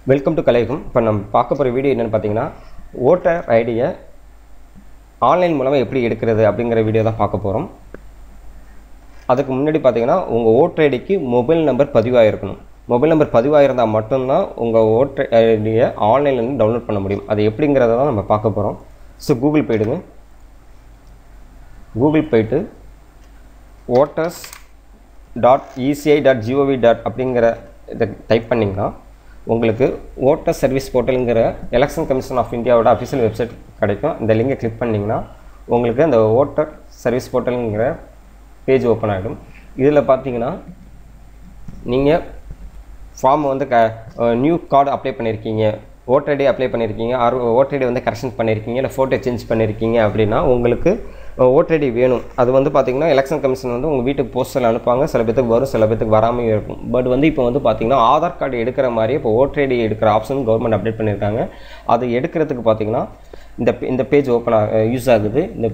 welcome to கலையகம் இப்போ நம்ம பார்க்க போகிற வீடியோ என்னென்னு பார்த்தீங்கன்னா ஓட்டர் ஐடியை ஆன்லைன் மூலமாக எப்படி எடுக்கிறது அப்படிங்கிற வீடியோ தான் பார்க்க போகிறோம் அதுக்கு முன்னாடி பார்த்தீங்கன்னா உங்கள் ஓட்டர் ஐடிக்கு மொபைல் நம்பர் பதிவாகிருக்கணும் மொபைல் நம்பர் பதிவாகிருந்தால் மட்டும்தான் உங்கள் ஓட்டர் ஐடியை ஆன்லைன்லேருந்து டவுன்லோட் பண்ண முடியும் அது எப்படிங்கிறத தான் நம்ம பார்க்க போகிறோம் ஸோ கூகுள் போயிடுங்க கூகுள் போயிட்டு voters dot ECI dot GOV dot அப்படிங்கிற இதை டைப் பண்ணிங்கன்னா உங்களுக்கு ஓட்டர் சர்வீஸ் போர்ட்டலுங்கிற எலெக்ஷன் கமிஷன் ஆஃப் இந்தியாவோட அஃபிஷியல் வெப்சைட் கிடைக்கும் இந்த லிங்கை கிளிக் பண்ணிங்கன்னா உங்களுக்கு அந்த ஓட்டர் சர்வீஸ் போர்ட்டலுங்கிற பேஜ் ஓப்பன் ஆகிடும் இதில் பார்த்தீங்கன்னா நீங்கள் ஃபார்ம் வந்து க நியூ கார்டு அப்ளை பண்ணியிருக்கீங்க ஓட்டர் ஐடி அப்ளை பண்ணியிருக்கீங்க ஆர் ஓட்டர் ஐடி வந்து கரெக்ஷன் பண்ணியிருக்கீங்க இல்லை ஃபோட்டோ சேஞ்ச் பண்ணியிருக்கீங்க அப்படின்னா உங்களுக்கு ஓட்டர் ஐடி வேணும் அது வந்து பார்த்தீங்கன்னா எலெக்ஷன் கமிஷன் வந்து உங்கள் வீட்டுக்கு போஸ்டல் அனுப்புவாங்க சில பேத்துக்கு வரும் சில பேத்துக்கு வராமல் இருக்கும் பட் வந்து இப்போ வந்து பார்த்தீங்கன்னா ஆதார் கார்டு எடுக்கிற மாதிரியே இப்போ ஓட்டர் ஐடி எடுக்கிற ஆப்ஷன் கவர்மெண்ட் அப்டேட் பண்ணியிருக்காங்க அது எடுக்கிறதுக்கு பார்த்தீங்கன்னா இந்த இந்த பேஜ் ஓப்பன் யூஸ் ஆகுது இந்த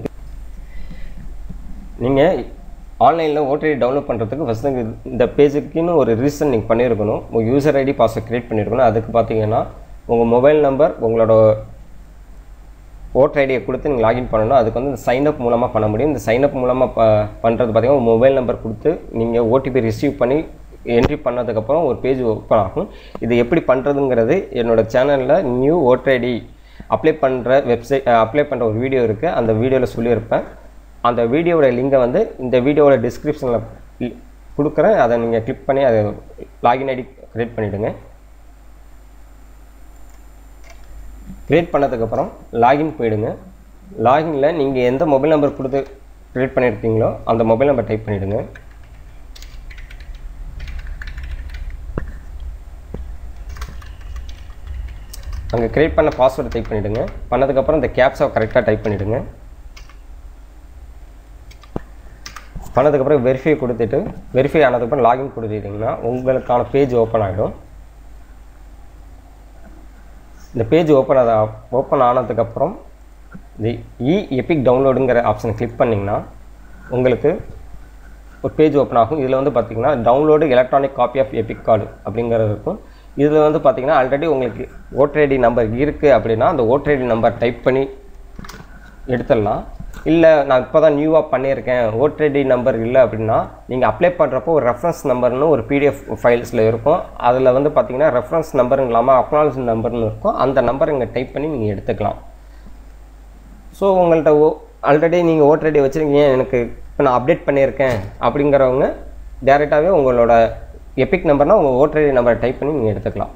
நீங்கள் ஆன்லைனில் ஓட்டர் ஐடி டவுன்லோட் பண்ணுறதுக்கு ஃபஸ்ட்டு இந்த பேஜுக்குன்னு ஒரு ரீசன் நீங்கள் பண்ணியிருக்கணும் உங்கள் யூசர் ஐடி பாஸ்வேர்ட் க்ரியேட் பண்ணியிருக்கணும் அதுக்கு பார்த்தீங்கன்னா உங்கள் மொபைல் நம்பர் உங்களோட ஓட்டர் ஐடியை கொடுத்து நீங்கள் லாகின் பண்ணணும் அதுக்கு வந்து இந்த சைன்அப் மூலமாக பண்ண முடியும் இந்த சைன்அப் மூலமாக ப பண்ணுறது பார்த்தீங்கன்னா மொபைல் நம்பர் கொடுத்து நீங்கள் ஓடிபி ரிசீவ் பண்ணி என்ட்ரி பண்ணதுக்கப்புறம் ஒரு பேஜ் ஓப்பன் ஆகும் இது எப்படி பண்ணுறதுங்கிறது என்னோடய சேனலில் நியூ ஓட்டர் ஐடி அப்ளை பண்ணுற வெப்சைட் அப்ளை பண்ணுற ஒரு வீடியோ இருக்குது அந்த வீடியோவில் சொல்லியிருப்பேன் அந்த வீடியோவோட லிங்கை வந்து இந்த வீடியோவோட டிஸ்கிரிப்ஷனில் கொடுக்குறேன் அதை நீங்கள் கிளிக் பண்ணி அதை லாகின் ஐடி க்ரியேட் பண்ணிவிடுங்க க்ரியேட் பண்ணதுக்கப்புறம் லாகின் போயிடுங்க லாகினில் நீங்கள் எந்த மொபைல் நம்பர் கொடுத்து க்ரியேட் பண்ணியிருக்கீங்களோ அந்த மொபைல் நம்பர் டைப் பண்ணிவிடுங்க அங்கே க்ரியேட் பண்ண பாஸ்வேர்டு டைப் பண்ணிவிடுங்க பண்ணதுக்கப்புறம் இந்த கேப்ஸை கரெக்டாக டைப் பண்ணிவிடுங்க பண்ணதுக்கப்புறம் வெரிஃபை கொடுத்துட்டு வெரிஃபை ஆனதுக்கப்புறம் லாகின் கொடுத்துட்டிங்கன்னா உங்களுக்கான பேஜ் ஓப்பன் ஆகிடும் இந்த பேஜ் ஓப்பன் ஆத ஓப்பன் ஆனதுக்கப்புறம் இந்த இ எபிக் டவுன்லோடுங்கிற ஆப்ஷனை கிளிக் பண்ணிங்கன்னா உங்களுக்கு ஒரு பேஜ் ஓப்பன் ஆகும் இதில் வந்து பார்த்திங்கன்னா download electronic copy of EPIC card அப்படிங்கிறது இருக்கும் இதில் வந்து பார்த்திங்கன்னா ஆல்ரெடி உங்களுக்கு ஓட்டர் ஐடி நம்பர் இருக்குது அப்படின்னா அந்த ஓட்டர் ஐடி நம்பர் டைப் பண்ணி எடுத்துடலாம் இல்லை நான் இப்போ தான் நியூவாக பண்ணியிருக்கேன் ஓட்டர் ஐடி நம்பர் இல்லை அப்படின்னா நீங்கள் அப்ளை பண்ணுறப்போ ஒரு ரெஃபரன்ஸ் நம்பர்னு ஒரு பிடிஎஃப் ஃபைல்ஸில் இருக்கும் அதில் வந்து பார்த்தீங்கன்னா ரெஃபரன்ஸ் நம்பர் இல்லாமல் அக்னாலஜ் நம்பர்னு இருக்கும் அந்த நம்பர் இங்கே டைப் பண்ணி நீங்கள் எடுத்துக்கலாம் ஸோ உங்கள்கிட்ட ஓ ஆல்ரெடி நீங்கள் ஓட்டர் ஐடி வச்சுருக்கீங்க எனக்கு இப்போ நான் அப்டேட் பண்ணியிருக்கேன் அப்படிங்கிறவங்க டேரெக்டாகவே உங்களோட எபிக் நம்பர்னால் உங்கள் ஓட்டர் ஐடி நம்பரை டைப் பண்ணி நீங்கள் எடுத்துக்கலாம்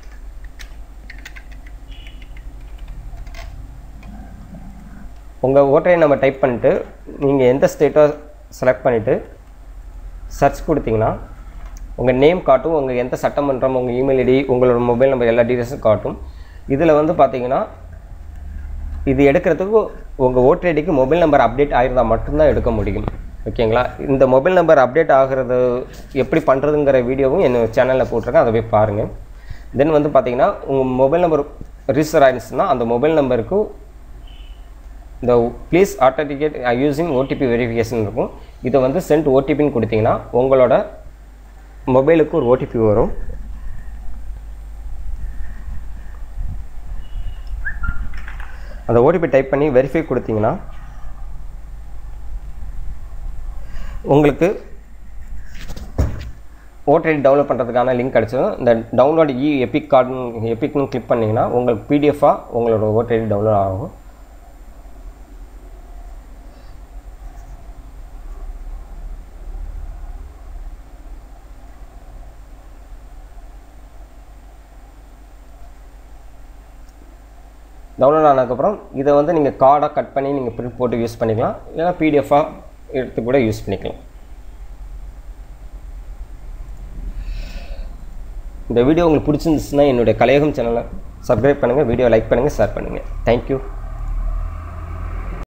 உங்கள் ஓட்டரை நம்ம டைப் பண்ணிட்டு நீங்கள் எந்த ஸ்டேட்டோ செலக்ட் பண்ணிவிட்டு சர்ச் கொடுத்தீங்கன்னா உங்கள் நேம் காட்டும் உங்கள் எந்த சட்டமன்றம் உங்கள் இமெயில் ஐடி உங்களோட மொபைல் நம்பர் எல்லா டீட்டெயில்ஸும் காட்டும் இதில் வந்து பார்த்தீங்கன்னா இது எடுக்கிறதுக்கு உங்கள் ஓட்டர் ஐடிக்கு மொபைல் நம்பர் அப்டேட் ஆகிருந்தால் மட்டும்தான் எடுக்க முடியும் ஓகேங்களா இந்த மொபைல் நம்பர் அப்டேட் ஆகிறது எப்படி பண்ணுறதுங்கிற வீடியோவும் என்னோட சேனலில் போட்டிருக்கேன் அதை போய் பாருங்கள் தென் வந்து பார்த்தீங்கன்னா உங்கள் மொபைல் நம்பர் ரிஜிஸ்டர் ஆகிடுச்சுன்னா அந்த மொபைல் நம்பருக்கு இந்த please authenticate using OTP verification இருக்கும் இதை வந்து சென்ட் ஓடிபின்னு கொடுத்தீங்கன்னா உங்களோட மொபைலுக்கு ஒரு ஓடிபி வரும் அந்த ஓடிபி டைப் பண்ணி வெரிஃபை கொடுத்தீங்கன்னா உங்களுக்கு ஓட்டர் ஐடி டவுன்லோட் பண்ணுறதுக்கான லிங்க் கிடச்சிடும் இந்த டவுன்லோட் இ எபிக் கார்டுன்னு எபிக்னு கிளிக் பண்ணிங்கன்னா உங்களுக்கு பிடிஎஃபாக உங்களோட ஓட்டர் ஐடி டவுன்லோட் ஆகும் டவுன்லோட் ஆனதுக்கப்புறம் இதை வந்து நீங்கள் கார்டாக கட் பண்ணி நீங்கள் பிரிண்ட் போட்டு யூஸ் பண்ணிக்கலாம் இல்லைனா பிடிஎஃபாக எடுத்து கூட யூஸ் பண்ணிக்கலாம் இந்த வீடியோ உங்களுக்கு பிடிச்சிருந்துச்சுன்னா என்னுடைய கலையகம் சேனலை சப்ஸ்கிரைப் பண்ணுங்கள் வீடியோ லைக் பண்ணுங்கள் ஷேர் பண்ணுங்கள் தேங்க்யூ